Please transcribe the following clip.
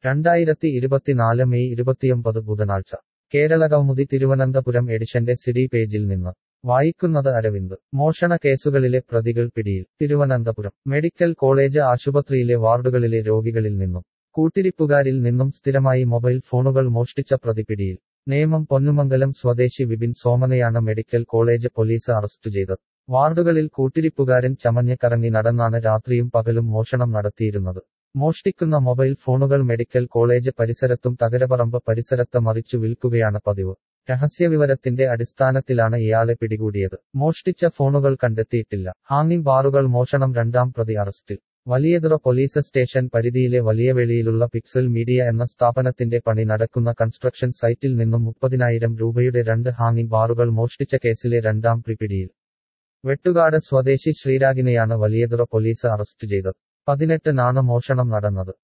രണ്ടായിരത്തി ഇരുപത്തിനാല് മെയ് ഇരുപത്തിയൊമ്പത് ബുധനാഴ്ച കേരളകൗമുദി തിരുവനന്തപുരം എഡിഷന്റെ സിഡി പേജിൽ നിന്ന് വായിക്കുന്നത് അരവിന്ദ് മോഷണ കേസുകളിലെ പ്രതികൾ പിടിയിൽ തിരുവനന്തപുരം മെഡിക്കൽ കോളേജ് ആശുപത്രിയിലെ വാർഡുകളിലെ രോഗികളിൽ നിന്നും കൂട്ടിരിപ്പുകാരിൽ നിന്നും സ്ഥിരമായി മൊബൈൽ ഫോണുകൾ മോഷ്ടിച്ച പ്രതി പിടിയിൽ നേമം പൊന്നുമംഗലം സ്വദേശി വിപിൻ സോമനെയാണ് മെഡിക്കൽ കോളേജ് പോലീസ് അറസ്റ്റ് ചെയ്തത് വാർഡുകളിൽ കൂട്ടിരിപ്പുകാരൻ ചമഞ്ഞ് കറങ്ങി നടന്നാണ് രാത്രിയും പകലും മോഷണം നടത്തിയിരുന്നത് മോഷ്ടിക്കുന്ന മൊബൈൽ ഫോണുകൾ മെഡിക്കൽ കോളേജ് പരിസരത്തും തകരപറമ്പ് പരിസരത്ത് മറിച്ചു വിൽക്കുകയാണ് പതിവ് രഹസ്യവിവരത്തിന്റെ അടിസ്ഥാനത്തിലാണ് ഇയാളെ പിടികൂടിയത് മോഷ്ടിച്ച ഫോണുകൾ കണ്ടെത്തിയിട്ടില്ല ഹാങ്ങിങ് ബാറുകൾ മോഷണം രണ്ടാം പ്രതി അറസ്റ്റിൽ വലിയതുറ പോലീസ് സ്റ്റേഷൻ പരിധിയിലെ വലിയവേളിയിലുള്ള പിക്സൽ മീഡിയ എന്ന സ്ഥാപനത്തിന്റെ പണി നടക്കുന്ന കൺസ്ട്രക്ഷൻ സൈറ്റിൽ നിന്നും മുപ്പതിനായിരം രൂപയുടെ രണ്ട് ഹാങ്ങിങ് ബാറുകൾ മോഷ്ടിച്ച കേസിലെ രണ്ടാം പ്രതി പിടിയിൽ വെട്ടുകാട് സ്വദേശി ശ്രീരാഗിനെയാണ് വലിയതുറ പോലീസ് അറസ്റ്റ് ചെയ്തത് പതിനെട്ടിനാണ് മോഷണം നടന്നത്